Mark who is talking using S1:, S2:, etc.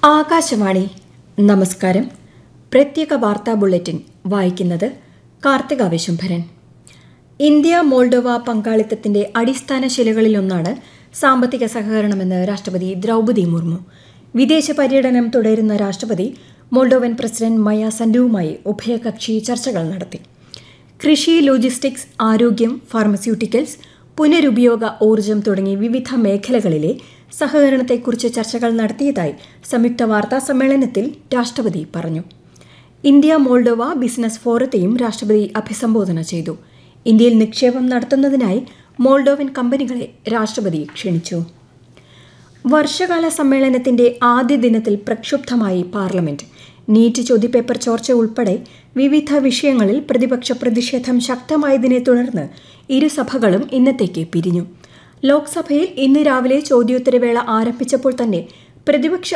S1: ആകാശവാണി നമസ്കാരം പ്രത്യേക വാർത്താ ബുള്ളറ്റിൻ വായിക്കുന്നത് കാർത്തിക വിശുംഭരൻ ഇന്ത്യ മോൾഡോവ പങ്കാളിത്തത്തിന്റെ അടിസ്ഥാന ശിലകളിലൊന്നാണ് സാമ്പത്തിക സഹകരണമെന്ന് രാഷ്ട്രപതി ദ്രൗപദി മുർമു വിദേശ പര്യടനം തുടരുന്ന രാഷ്ട്രപതി മോൾഡോവൻ പ്രസിഡന്റ് മയ സൻഡുവുമായി ഉഭയകക്ഷി ചർച്ചകൾ നടത്തി കൃഷി ലോജിസ്റ്റിക്സ് ആരോഗ്യം ഫാർമസ്യൂട്ടിക്കൽസ് പുനരുപയോഗ ഊർജം തുടങ്ങി വിവിധ മേഖലകളിലെ സഹകരണത്തെക്കുറിച്ച് ചർച്ചകൾ നടത്തിയതായി സംയുക്ത വാർത്താ സമ്മേളനത്തിൽ രാഷ്ട്രപതി പറഞ്ഞു ഇന്ത്യ മോൾഡോവ ബിസിനസ് ഫോറത്തെയും രാഷ്ട്രപതി അഭിസംബോധന ചെയ്തു ഇന്ത്യയിൽ നിക്ഷേപം നടത്തുന്നതിനായി മോൾഡോവൻ കമ്പനികളെ രാഷ്ട്രപതി ക്ഷണിച്ചു വർഷകാല സമ്മേളനത്തിന്റെ ആദ്യ ദിനത്തിൽ പ്രക്ഷുബ്ധമായി പാർലമെന്റ് നീറ്റ് ചോദ്യപേപ്പർ ചോർച്ച ഉൾപ്പെടെ വിവിധ വിഷയങ്ങളിൽ പ്രതിപക്ഷ പ്രതിഷേധം ശക്തമായതിനെ തുടർന്ന് ഇരുസഭകളും ഇന്നത്തേക്ക് പിരിഞ്ഞു ലോക്സഭയിൽ ഇന്ന് രാവിലെ ചോദ്യോത്തരവേള ആരംഭിച്ചപ്പോൾ തന്നെ പ്രതിപക്ഷ